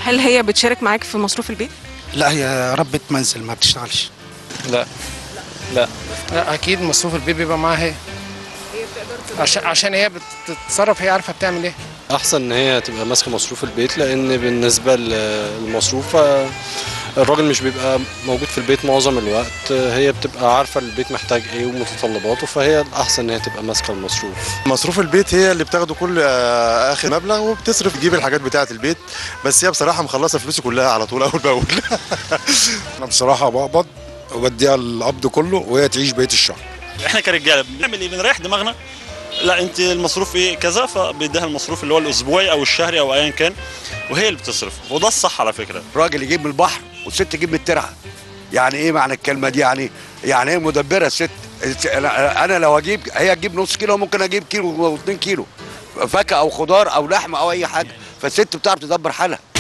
هل هي بتشارك معاك في مصروف البيت؟ لا هي ربة منزل ما بتشتغلش لا لا لا اكيد مصروف البيت بيبقى معاها هي عشان عشان هي بتتصرف هي عارفه بتعمل ايه احسن ان هي تبقى ماسكه مصروف البيت لان بالنسبه للمصروف آه، الراجل مش بيبقى موجود في البيت معظم الوقت آه، هي بتبقى عارفه البيت محتاج ايه ومتطلباته فهي الاحسن ان هي تبقى ماسكه المصروف مصروف البيت هي اللي بتاخده كل آه، اخر مبلغ وبتصرف تجيب الحاجات بتاعه البيت بس هي بصراحه مخلصه فلوسي كلها على طول اول باول انا بصراحه بقبض وبديها القبض كله وهي تعيش بقيه الشهر احنا كرجاله بنعمل ايه بنريح دماغنا لا انت المصروف ايه كذا فبيديها المصروف اللي هو الاسبوعي او الشهري او ايا كان وهي اللي بتصرف وده الصح على فكره راجل يجيب من البحر والست تجيب من الترعه يعني ايه معنى الكلمه دي يعني يعني ايه مدبره الست انا أنا لو اجيب هي تجيب نص كيلو ممكن اجيب كيلو و2 كيلو فاكهه او خضار او لحمه او اي حاجه فالست بتعرف تدبر حالها